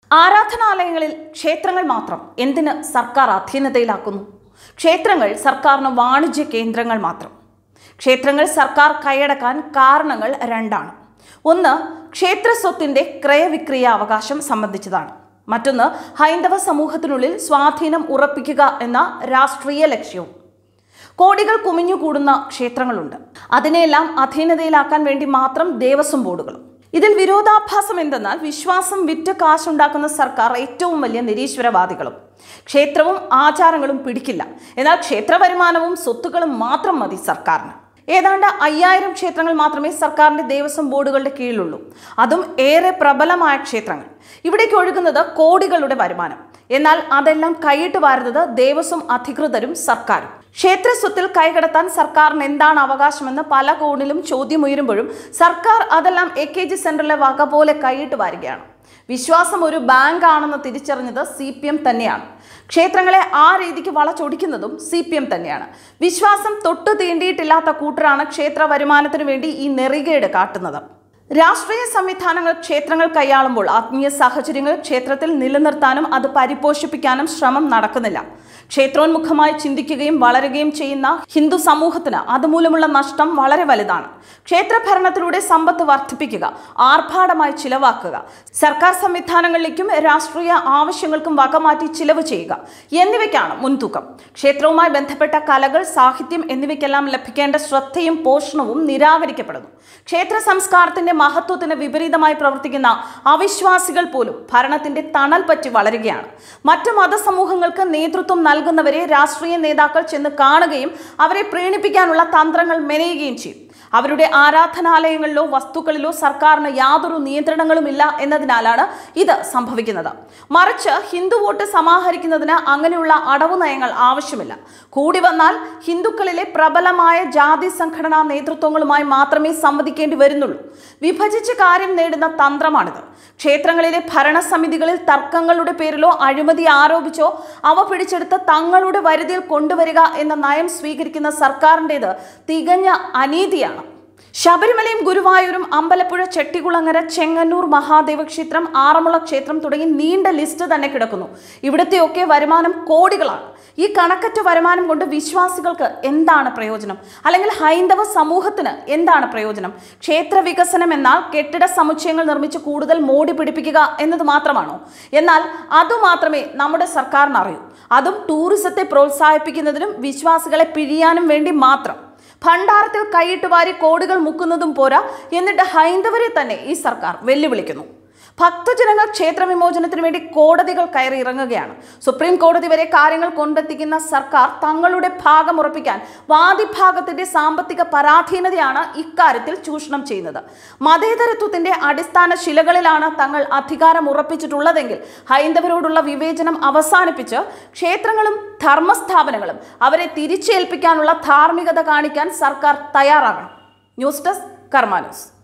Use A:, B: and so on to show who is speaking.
A: ആരാധനാലയങ്ങളിൽ ക്ഷേത്രങ്ങൾ മാത്രം എന്തിന് സർക്കാർ അധീനതയിലാക്കുന്നു ക്ഷേത്രങ്ങൾ സർക്കാരിന് വാണിജ്യ കേന്ദ്രങ്ങൾ മാത്രം ക്ഷേത്രങ്ങൾ സർക്കാർ കൈയടക്കാൻ കാരണങ്ങൾ രണ്ടാണ് ഒന്ന് ക്ഷേത്ര സ്വത്തിന്റെ ക്രയവിക്രയ അവകാശം സംബന്ധിച്ചതാണ് മറ്റൊന്ന് ഹൈന്ദവ സമൂഹത്തിനുള്ളിൽ സ്വാധീനം ഉറപ്പിക്കുക എന്ന രാഷ്ട്രീയ ലക്ഷ്യവും കോടികൾ കുമിഞ്ഞുകൂടുന്ന ക്ഷേത്രങ്ങളുണ്ട് അതിനെയെല്ലാം അധീനതയിലാക്കാൻ വേണ്ടി മാത്രം ദേവസ്വം ബോർഡുകളും ഇതിൽ വിരോധാഭാസം എന്തെന്നാൽ വിശ്വാസം വിറ്റ് കാശുണ്ടാക്കുന്ന സർക്കാർ ഏറ്റവും വലിയ നിരീശ്വരവാദികളും ക്ഷേത്രവും ആചാരങ്ങളും പിടിക്കില്ല എന്നാൽ ക്ഷേത്ര വരുമാനവും സ്വത്തുക്കളും മാത്രം മതി സർക്കാരിന് ഏതാണ്ട് അയ്യായിരം ക്ഷേത്രങ്ങൾ മാത്രമേ സർക്കാരിന്റെ ദേവസ്വം ബോർഡുകളുടെ കീഴിലുള്ളൂ അതും ഏറെ പ്രബലമായ ക്ഷേത്രങ്ങൾ ഇവിടേക്ക് ഒഴുകുന്നത് കോടികളുടെ വരുമാനം എന്നാൽ അതെല്ലാം കൈയിട്ട് വാരുന്നത് ദേവസ്വം അധികൃതരും സർക്കാരും ക്ഷേത്ര സ്വത്തിൽ കൈകടത്താൻ സർക്കാരിന് എന്താണ് അവകാശമെന്ന് പല കോണിലും ചോദ്യമുയരുമ്പോഴും സർക്കാർ അതെല്ലാം എ കെ ജി സെന്ററിലെ വക പോലെ കൈയിട്ട് വാരുകയാണ് വിശ്വാസം ഒരു ബാങ്ക് ആണെന്ന് തിരിച്ചറിഞ്ഞത് സി പി എം തന്നെയാണ് ക്ഷേത്രങ്ങളെ ആ രീതിക്ക് വളച്ചൊടിക്കുന്നതും സി പി എം തന്നെയാണ് വിശ്വാസം തൊട്ടു തീണ്ടിയിട്ടില്ലാത്ത കൂട്ടരാണ് ക്ഷേത്ര വരുമാനത്തിനു വേണ്ടി ഈ നെറികേട് കാട്ടുന്നത് രാഷ്ട്രീയ സംവിധാനങ്ങൾ ക്ഷേത്രങ്ങൾ കൈയാളുമ്പോൾ ആത്മീയ സാഹചര്യങ്ങൾ ക്ഷേത്രത്തിൽ നിലനിർത്താനും അത് പരിപോഷിപ്പിക്കാനും ശ്രമം നടക്കുന്നില്ല ക്ഷേത്രോന്മുഖമായി ചിന്തിക്കുകയും വളരുകയും ചെയ്യുന്ന ഹിന്ദു സമൂഹത്തിന് അതുമൂലമുള്ള നഷ്ടം വളരെ വലുതാണ് ക്ഷേത്ര ഭരണത്തിലൂടെ സമ്പത്ത് വർദ്ധിപ്പിക്കുക ആർഭാടമായി ചിലവാക്കുക സർക്കാർ സംവിധാനങ്ങളിലേക്കും രാഷ്ട്രീയ ആവശ്യങ്ങൾക്കും വകമാറ്റി ചിലവ് ചെയ്യുക എന്നിവയ്ക്കാണ് മുൻതൂക്കം ക്ഷേത്രവുമായി ബന്ധപ്പെട്ട കലകൾ സാഹിത്യം എന്നിവയ്ക്കെല്ലാം ലഭിക്കേണ്ട ശ്രദ്ധയും പോഷണവും നിരാകരിക്കപ്പെടുന്നു ക്ഷേത്ര സംസ്കാരത്തിന്റെ മഹത്വത്തിന് വിപരീതമായി പ്രവർത്തിക്കുന്ന അവിശ്വാസികൾ പോലും ഭരണത്തിന്റെ തണൽ പറ്റി വളരുകയാണ് മറ്റു മതസമൂഹങ്ങൾക്ക് നേതൃത്വം നൽകുന്നവരെ രാഷ്ട്രീയ നേതാക്കൾ ചെന്ന് കാണുകയും അവരെ പ്രീണിപ്പിക്കാനുള്ള തന്ത്രങ്ങൾ മെനയുകയും ചെയ്യും അവരുടെ ആരാധനാലയങ്ങളിലോ വസ്തുക്കളിലോ സർക്കാരിന് യാതൊരു നിയന്ത്രണങ്ങളുമില്ല എന്നതിനാലാണ് ഇത് സംഭവിക്കുന്നത് മറിച്ച് ഹിന്ദു വോട്ട് സമാഹരിക്കുന്നതിന് അങ്ങനെയുള്ള അടവു നയങ്ങൾ ആവശ്യമില്ല കൂടി വന്നാൽ ഹിന്ദുക്കളിലെ പ്രബലമായ ജാതി സംഘടനാ നേതൃത്വങ്ങളുമായി മാത്രമേ സംവദിക്കേണ്ടി വരുന്നുള്ളൂ വിഭജിച്ച് കാര്യം നേടുന്ന തന്ത്രമാണിത് ക്ഷേത്രങ്ങളിലെ ഭരണസമിതികളിൽ തർക്കങ്ങളുടെ പേരിലോ അഴിമതി ആരോപിച്ചോ അവ പിടിച്ചെടുത്ത് തങ്ങളുടെ വരുതിയിൽ കൊണ്ടുവരിക എന്ന നയം സ്വീകരിക്കുന്ന സർക്കാരിൻ്റെത് തികഞ്ഞ അനീതിയാണ് ശബരിമലയും ഗുരുവായൂരും അമ്പലപ്പുഴ ചെട്ടികുളങ്ങര ചെങ്ങന്നൂർ മഹാദേവ ക്ഷേത്രം ആറന്മുള ക്ഷേത്രം തുടങ്ങി നീണ്ട ലിസ്റ്റ് തന്നെ കിടക്കുന്നു ഇവിടുത്തെയൊക്കെ വരുമാനം കോടികളാണ് ഈ കണക്കറ്റ വരുമാനം കൊണ്ട് വിശ്വാസികൾക്ക് എന്താണ് പ്രയോജനം അല്ലെങ്കിൽ ഹൈന്ദവ സമൂഹത്തിന് എന്താണ് പ്രയോജനം ക്ഷേത്ര വികസനം എന്നാൽ കെട്ടിട സമുച്ചയങ്ങൾ നിർമ്മിച്ച് കൂടുതൽ മോടി പിടിപ്പിക്കുക എന്നത് മാത്രമാണോ എന്നാൽ അതുമാത്രമേ നമ്മുടെ സർക്കാരിന് അറിയൂ അതും ടൂറിസത്തെ പ്രോത്സാഹിപ്പിക്കുന്നതിനും വിശ്വാസികളെ പിഴിയാനും വേണ്ടി മാത്രം ഭണ്ഡാരത്തിൽ കൈയിട്ട് വാരി കോടികൾ മുക്കുന്നതും പോരാ എന്നിട്ട് ഹൈന്ദവരെ തന്നെ ഈ സർക്കാർ വെല്ലുവിളിക്കുന്നു ഭക്തജനങ്ങൾ ക്ഷേത്ര വിമോചനത്തിന് വേണ്ടി കോടതികൾ കയറി ഇറങ്ങുകയാണ് സുപ്രീം കോടതി വരെ കാര്യങ്ങൾ കൊണ്ടെത്തിക്കുന്ന സർക്കാർ തങ്ങളുടെ ഭാഗം ഉറപ്പിക്കാൻ വാദിഭാഗത്തിന്റെ സാമ്പത്തിക പരാധീനതയാണ് ഇക്കാര്യത്തിൽ ചൂഷണം ചെയ്യുന്നത് മതേതരത്വത്തിന്റെ അടിസ്ഥാന ശിലകളിലാണ് തങ്ങൾ അധികാരം ഉറപ്പിച്ചിട്ടുള്ളതെങ്കിൽ ഹൈന്ദവരോടുള്ള വിവേചനം അവസാനിപ്പിച്ച് ക്ഷേത്രങ്ങളും ധർമ്മസ്ഥാപനങ്ങളും അവരെ തിരിച്ചേൽപ്പിക്കാനുള്ള ധാർമ്മികത കാണിക്കാൻ സർക്കാർ തയ്യാറാകണം ന്യൂസ് ഡെസ്ക് കർമാ ന്യൂസ്